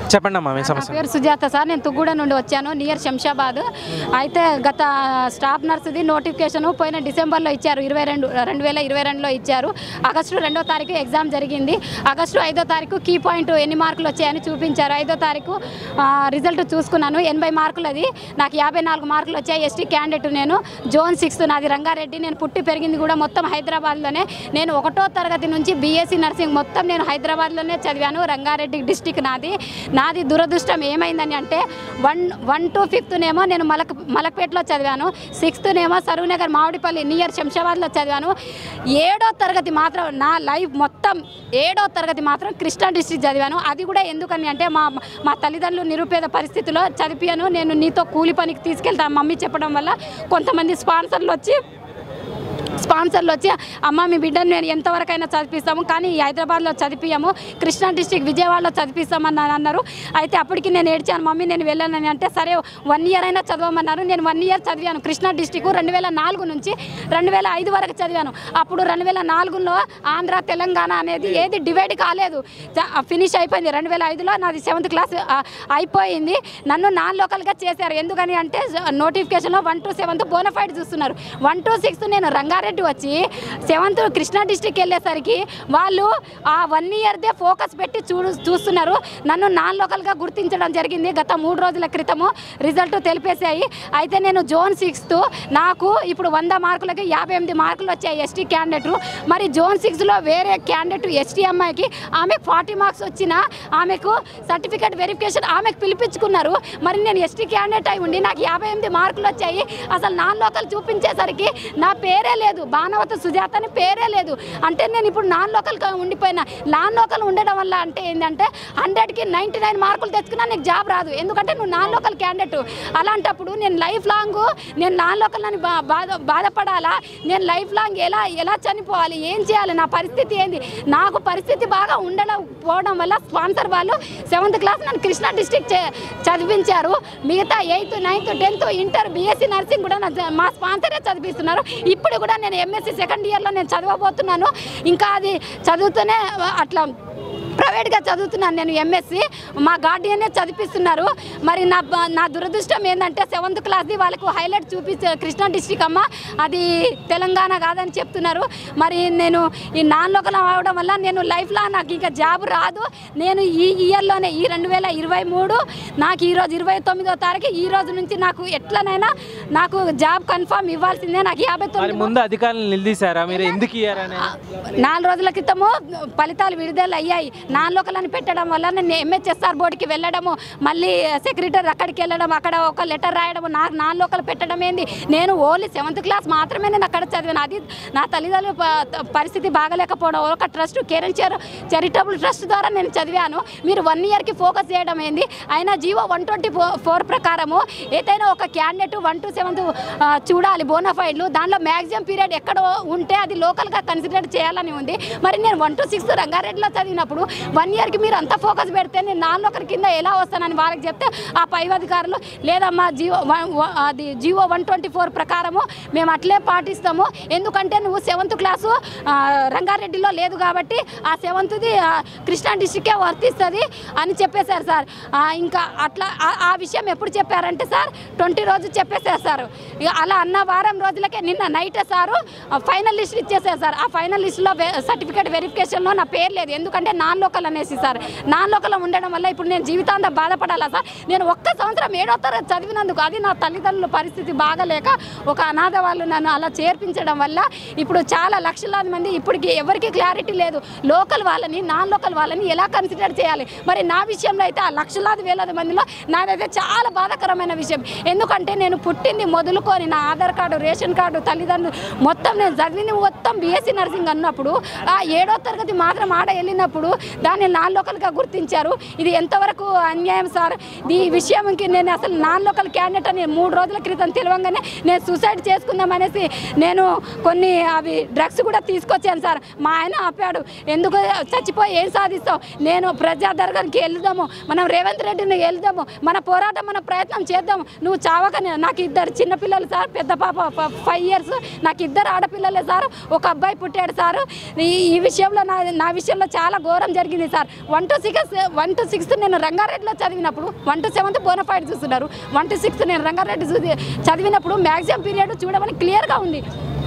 చెప్పండి అమ్మా మీ నా సమస్య పేరు సుజాత సార్ నేను తుగ్గూడ నుండి వచ్చాను నియర్ శంషాబాద్ అయితే గత స్టాఫ్ నర్సుది నోటిఫికేషన్ పోయిన డిసెంబర్లో ఇచ్చారు ఇరవై రెండు రెండు వేల ఇరవై రెండులో ఇచ్చారు ఆగస్టు రెండో తారీఖు ఎగ్జామ్ జరిగింది ఆగస్టు ఐదో తారీఖు కీ పాయింట్ ఎన్ని మార్కులు వచ్చాయని చూపించారు ఐదో తారీఖు ఆ, రిజల్ట్ చూసుకున్నాను ఎనభై మార్కులు అది నాకు యాభై నాలుగు మార్కులు వచ్చాయి ఎస్టీ క్యాండిడేట్ నేను జోన్ సిక్స్త్ నాది రంగారెడ్డి నేను పుట్టి పెరిగింది కూడా మొత్తం హైదరాబాద్లోనే నేను ఒకటో తరగతి నుంచి బీఎస్సీ నర్సింగ్ మొత్తం నేను హైదరాబాద్లోనే చదివాను రంగారెడ్డి డిస్టిక్ నాది నాది దురదృష్టం ఏమైందని అంటే వన్ వన్ టు ఫిఫ్త్నేమో నేను మలక్ మలక్పేటలో చదివాను సిక్స్త్నేమో సరూనగర్ మామిడిపల్లి నియర్ శంషాబాద్లో చదివాను ఏడో తరగతి మాత్రం నా లైఫ్ మొత్తం ఏడో తరగతి మాత్రం కృష్ణా డిస్టిక్ చదివాను అది కూడా ఎందుకని అంటే మా మా తల్లిదండ్రులు నిరుపేద పరిస్థితిలో చదివాను నేను నీతో కూలి పనికి తీసుకెళ్తా మమ్మీ చెప్పడం వల్ల కొంతమంది స్పాన్సర్లు వచ్చి స్పాన్సర్లు వచ్చి అమ్మ మీ బిడ్డను నేను ఎంతవరకైనా చదివిస్తాము కానీ ఈ హైదరాబాద్లో చదివిస్తాము కృష్ణా డిస్టిక్ విజయవాడలో చదివిస్తామని అన్నారు అయితే అప్పటికి నేను ఏడ్చాను మమ్మీ నేను వెళ్ళానని అంటే సరే వన్ ఇయర్ అయినా చదవమన్నారు నేను వన్ ఇయర్ చదివాను కృష్ణా డిస్టిక్ రెండు వేల నాలుగు నుంచి రెండు వేల ఐదు వరకు చదివాను అప్పుడు రెండు వేల నాలుగులో ఆంధ్ర తెలంగాణ అనేది ఏది డివైడ్ కాలేదు ఫినిష్ అయిపోయింది రెండు వేల ఐదులో నాది సెవెంత్ క్లాస్ ఆ, అయిపోయింది నన్ను నాన్ లోకల్గా చేశారు ఎందుకని అంటే నోటిఫికేషన్లో వన్ టు సెవెంత్ బోనఫైడ్ చూస్తున్నారు వన్ టు సిక్స్త్ నేను రంగారెడ్డి వచ్చి సెవెంత్ కృష్ణా డిస్టిక్ వెళ్ళేసరికి వాళ్ళు ఆ వన్ ఇయర్దే ఫోకస్ పెట్టి చూడు చూస్తున్నారు నన్ను నాన్ లోకల్గా గుర్తించడం జరిగింది గత మూడు రోజుల క్రితము రిజల్ట్ తెలిపేశాయి అయితే నేను జోన్ సిక్స్త్ నాకు ఇప్పుడు వంద మార్కులకి యాభై ఎనిమిది మార్కులు వచ్చాయి ఎస్టీ క్యాండిడేట్ మరి జోన్ సిక్స్లో వేరే క్యాండిడేట్ ఎస్టీ అమ్మాయికి ఆమెకు ఫార్టీ మార్క్స్ వచ్చినా ఆమెకు సర్టిఫికేట్ వెరిఫికేషన్ ఆమెకు పిలిపించుకున్నారు మరి నేను ఎస్టీ క్యాండిడేట్ అయి ఉండి నాకు యాభై ఎనిమిది మార్కులు వచ్చాయి అసలు నాన్ లోకల్ చూపించేసరికి నా పేరే లేదు బాణవత సుజాత అని పేరే లేదు అంటే నేను ఇప్పుడు నాన్ లోకల్ ఉండిపోయినా నాన్ లోకల్ ఉండడం వల్ల అంటే ఏంటంటే హండ్రెడ్కి నైంటీ నైన్ మార్కులు తెచ్చుకున్నా నీకు జాబ్ రాదు ఎందుకంటే నువ్వు నాన్ లోకల్ క్యాండిడేట్ అలాంటప్పుడు నేను లైఫ్ లాంగ్ నేను నాన్ లోకల్ అని బా బాధ బాధపడాలా నేను లైఫ్ లాంగ్ ఎలా ఎలా చనిపోవాలి ఏం చేయాలి నా పరిస్థితి ఏంది నాకు పరిస్థితి బాగా ఉండడం పోవడం వల్ల స్పాన్సర్ వాళ్ళు సెవెంత్ క్లాస్ నన్ను కృష్ణా డిస్టిక్ చదివించారు మిగతా eighth ninth tenth inter BSc nursing కూడా నా జ- మా స్పాన్సరే చదివిస్తున్నారు ఇప్పుడు కూడా నేను ఎంఎస్సీ సెకండ్ ఇయర్లో నేను చదవబోతున్నాను ఇంకా అది చదువుతూనే అట్లా ప్రైవేట్గా చదువుతున్నాను నేను ఎంఎస్సి మా గార్డియనే చదివిస్తున్నారు మరి నా బ- నా దురదృష్టం ఏంటంటే సెవెంత్ క్లాస్ది వాళ్ళకు హైలైట్ చూపించే కృష్ణా డిస్టిక్ అమ్మ అది తెలంగాణ కాదని చెప్తున్నారు మరి నేను ఈ నాన్ లోకల్ అవడం వల్ల నేను లైఫ్లో నాకు ఇంకా జాబ్ రాదు నేను ఈ ఇయర్లోనే ఈ రెండు వేల ఇరవై మూడు నాకు ఈరోజు ఇరవై తొమ్మిదో తారీఖు ఈ రోజు నుంచి నాకు ఎట్లనైనా నాకు జాబ్ కన్ఫర్మ్ ఇవ్వాల్సిందే నాకు యాభై మరి తొమ్మిది ముందు అధికారులు నిలదీశారా మీరు ఎందుకు ఇయ్యారని నాలుగు రోజుల క్రితము ఫలితాలు విడుదల అయ్యాయి నాన్ లోకల్ అని పెట్టడం వల్ల నేను ఎంహెచ్ఎస్ఆర్ బోర్డుకి వెళ్ళడము మళ్ళీ సెక్రటరీ అక్కడికి వెళ్ళడం అక్కడ ఒక లెటర్ రాయడము నాకు నాన్ లోకల్ పెట్టడం ఏంది నేను ఓన్లీ సెవెంత్ క్లాస్ మాత్రమే నేను అక్కడ చదివాను అది నా తల్లిదండ్రుల ప- పరిస్థితి బాగలేకపోవడం ఒక ట్రస్ట్ కేరళ చారిటబుల్ ట్రస్ట్ ద్వారా నేను చదివాను మీరు వన్ ఇయర్కి ఫోకస్ చేయడం ఏంది అయినా జీవో వన్ ట్వంటీ ఫోర్ ప్రకారము ఏదైనా ఒక క్యాండిడేట్ వన్ టు సెవెంత్ చూడాలి బోనఫైడ్లు దానిలో మ్యాక్సిమం పీరియడ్ ఎక్కడ ఉంటే అది లోకల్గా కన్సిడర్ చేయాలని ఉంది మరి నేను వన్ టు సిక్స్త్ రంగారెడ్డిలో చదివినప్పుడు వన్ ఇయర్కి మీరు అంత ఫోకస్ పెడితే నేను నాన్ ఒకరి కింద ఎలా వస్తానని వాళ్ళకి చెప్తే ఆ పై అధికారులు లేదమ్మా జీవో వన్- వ- అది జీవో వన్ ట్వంటీ ఫోర్ ప్రకారము మేము అట్లే పాటిస్తాము ఎందుకంటే నువ్వు సెవెంత్ క్లాసు ఆ, రంగారెడ్డిలో లేదు కాబట్టి ఆ సెవెంత్ది కృష్ణా డిస్టిక్కే వర్తిస్తుంది అని చెప్పేశారు సార్ ఆ, ఇంకా అట్లా ఆ- ఆ విషయం ఎప్పుడు చెప్పారంటే సార్ ట్వంటీ రోజు చెప్పేశారు సార్ ఇక అలా అన్న వారం రోజులకే నిన్న నైట్ సారు ఫైనల్ లిస్ట్ ఇచ్చేసారు సార్ ఆ ఫైనల్ లిస్ట్లో సర్టిఫికేట్ వెరిఫికేషన్లో నా పేరు లేదు ఎందుకంటే నాన్ లోకల్ అనేసి సార్ నాన్ లోకల్ ఉండడం వల్ల ఇప్పుడు నేను జీవితాంతం బాధపడాలా సార్ నేను ఒక్క సంవత్సరం ఏడో తరగతి చదివినందుకు అది నా తల్లిదండ్రుల పరిస్థితి బాగలేక ఒక అనాథ వాళ్ళు నన్ను అలా చేర్పించడం వల్ల ఇప్పుడు చాలా లక్షలాది మంది ఇప్పటికి ఎవరికి క్లారిటీ లేదు లోకల్ వాళ్ళని నాన్ లోకల్ వాళ్ళని ఎలా కన్సిడర్ చేయాలి మరి నా విషయంలో అయితే ఆ లక్షలాది వేలాది మందిలో నాదైతే చాలా బాధాకరమైన విషయం ఎందుకంటే నేను పుట్టింది మొదలుకొని నా ఆధార్ కార్డు రేషన్ కార్డు తల్లిదండ్రులు మొత్తం నేను చదివింది మొత్తం బీఎస్సీ నర్సింగ్ అన్నప్పుడు ఆ ఏడో తరగతి మాత్రం ఆడ వెళ్ళినప్పుడు దాన్ని నాన్ లోకల్గా గుర్తించారు ఇది ఎంతవరకు అన్యాయం సార్ ఈ విషయంకి నేను అసలు నాన్ లోకల్ క్యాండిడేట్ అని మూడు రోజుల క్రితం తెలియంగానే నేను సూసైడ్ చేసుకుందాం అనేసి నేను కొన్ని అవి డ్రగ్స్ కూడా తీసుకొచ్చాను సార్ మా ఆయన ఆపాడు ఎందుకు చచ్చిపోయి ఏం సాధిస్తావు నేను ప్రజా దర్గానికి వెళ్దాము మనం రేవంత్ రెడ్డిని వెళ్దాము మన పోరాటం మన ప్రయత్నం చేద్దాం నువ్వు చావకని నాకు ఇద్దరు చిన్నపిల్లలు సార్ పెద్ద పాప ఫైవ్ ఇయర్స్ నాకు ఇద్దరు ఆడపిల్లలే సార్ ఒక అబ్బాయి పుట్టాడు సార్ ఈ ఈ విషయంలో నా నా విషయంలో చాలా ఘోరం జరిగింది జరిగింది sir one to six one to sixth నేను రంగారెడ్డిలో చదివినప్పుడు వన్ టు సెవెంత్ బోనఫైడ్ చూస్తున్నారు వన్ టు సిక్స్త్ నేను రంగారెడ్డి చూసి చదివినప్పుడు మ్యాక్సిమం పీరియడ్ చూడమని క్లియర్గా ఉంది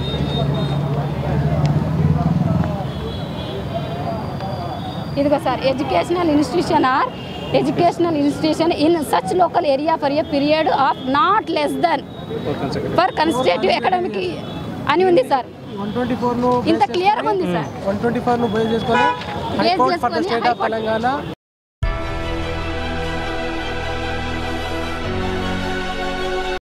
ఇదిగో sir educational institution or educational institution in such local area for a period of not less than four constructive academic అని ఉంది సార్ వన్ ట్వంటీ ఫోర్ ను ఇంత క్లియర్గా ఉంది సార్ వన్ ట్వంటీ ఫోర్ ను బేస్ చేసుకొని బేస్ హైకోర్ట్ ఫర్ ద చేసుకొని state of high court Telangana